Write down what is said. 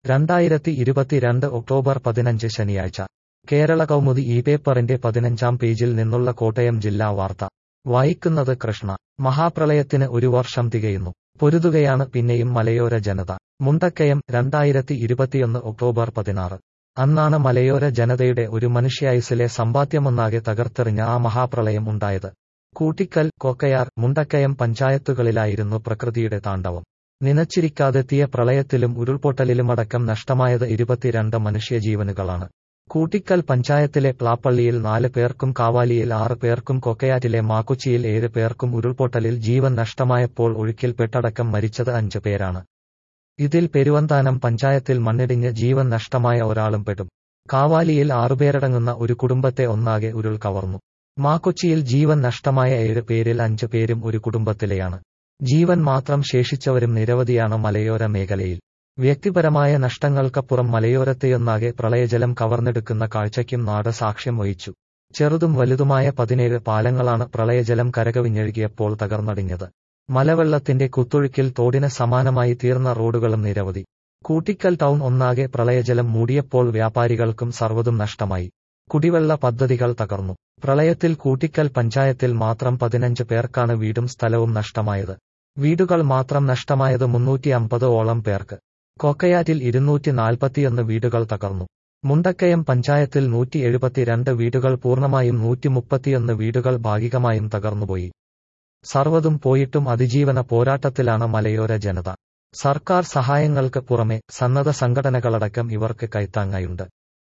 രണ്ടായിരത്തി ഇരുപത്തിരണ്ട് ഒക്ടോബർ പതിനഞ്ച് ശനിയാഴ്ച കേരള കൗമുദി ഈ പേപ്പറിന്റെ പതിനഞ്ചാം പേജിൽ നിന്നുള്ള കോട്ടയം ജില്ലാ വാർത്ത വായിക്കുന്നത് കൃഷ്ണ മഹാപ്രളയത്തിന് ഒരു വർഷം തികയുന്നു പൊരുതുകയാണ് പിന്നെയും മലയോര ജനത മുണ്ടക്കയം രണ്ടായിരത്തി ഇരുപത്തിയൊന്ന് ഒക്ടോബർ പതിനാറ് അന്നാണ് മലയോര ജനതയുടെ ഒരു മനുഷ്യായുസിലെ സമ്പാദ്യമൊന്നാകെ തകർത്തെറിഞ്ഞ ആ മഹാപ്രളയം ഉണ്ടായത് കൂട്ടിക്കൽ കൊക്കയാർ മുണ്ടക്കയം പഞ്ചായത്തുകളിലായിരുന്നു പ്രകൃതിയുടെ താണ്ഡവം നിനച്ചിരിക്കാതെത്തിയ പ്രളയത്തിലും ഉരുൾപൊട്ടലിലുമടക്കം നഷ്ടമായത് ഇരുപത്തിരണ്ട് മനുഷ്യജീവനുകളാണ് കൂട്ടിക്കൽ പഞ്ചായത്തിലെ പ്ലാപ്പള്ളിയിൽ നാല് പേർക്കും കാവാലിയിൽ ആറ് പേർക്കും കൊക്കയാറ്റിലെ മാക്കുച്ചിയിൽ ഏഴ് പേർക്കും ഉരുൾപൊട്ടലിൽ ജീവൻ നഷ്ടമായപ്പോൾ ഒഴുക്കിൽപ്പെട്ടടക്കം മരിച്ചത് അഞ്ച് പേരാണ് ഇതിൽ പെരുവന്താനം പഞ്ചായത്തിൽ മണ്ണിടിഞ്ഞ് ജീവൻ നഷ്ടമായ ഒരാളും പെടും കാവാലിയിൽ ആറുപേരടങ്ങുന്ന ഒരു കുടുംബത്തെ ഒന്നാകെ ഉരുൾ കവർന്നു മാക്കൊച്ചിയിൽ ജീവൻ നഷ്ടമായ ഏഴ് പേരിൽ അഞ്ച് പേരും ഒരു കുടുംബത്തിലെയാണ് ജീവൻ മാത്രം ശേഷിച്ചവരും നിരവധിയാണ് മലയോര മേഖലയിൽ വ്യക്തിപരമായ നഷ്ടങ്ങൾക്കപ്പുറം മലയോരത്തെയൊന്നാകെ പ്രളയജലം കവർന്നെടുക്കുന്ന കാഴ്ചയ്ക്കും നാട് സാക്ഷ്യം വഹിച്ചു ചെറുതും വലുതുമായ പതിനേഴ് പാലങ്ങളാണ് പ്രളയജലം കരകവിഞ്ഞൊഴുകിയപ്പോൾ തകർന്നടിഞ്ഞത് മലവെള്ളത്തിന്റെ കുത്തൊഴുക്കിൽ തോടിന് സമാനമായി തീർന്ന റോഡുകളും നിരവധി കൂട്ടിക്കൽ ടൗൺ ഒന്നാകെ പ്രളയജലം മൂടിയപ്പോൾ വ്യാപാരികൾക്കും സർവ്വതും നഷ്ടമായി കുടിവെള്ള പദ്ധതികൾ തകർന്നു പ്രളയത്തിൽ കൂട്ടിക്കൽ പഞ്ചായത്തിൽ മാത്രം പതിനഞ്ച് പേർക്കാണ് വീടും സ്ഥലവും നഷ്ടമായത് വീടുകൾ മാത്രം നഷ്ടമായത് മുന്നൂറ്റി അമ്പത് ഓളം പേർക്ക് കൊക്കയാറ്റിൽ ഇരുന്നൂറ്റി നാൽപ്പത്തിയൊന്ന് വീടുകൾ തകർന്നു മുണ്ടക്കയം പഞ്ചായത്തിൽ നൂറ്റി എഴുപത്തിരണ്ട് വീടുകൾ പൂർണ്ണമായും നൂറ്റി മുപ്പത്തിയൊന്ന് വീടുകൾ ഭാഗികമായും തകർന്നുപോയി സർവ്വതും പോയിട്ടും അതിജീവന പോരാട്ടത്തിലാണ് മലയോര ജനത സർക്കാർ സഹായങ്ങൾക്ക് പുറമെ സന്നദ്ധ സംഘടനകളടക്കം ഇവർക്ക് കൈത്താങ്ങായുണ്ട്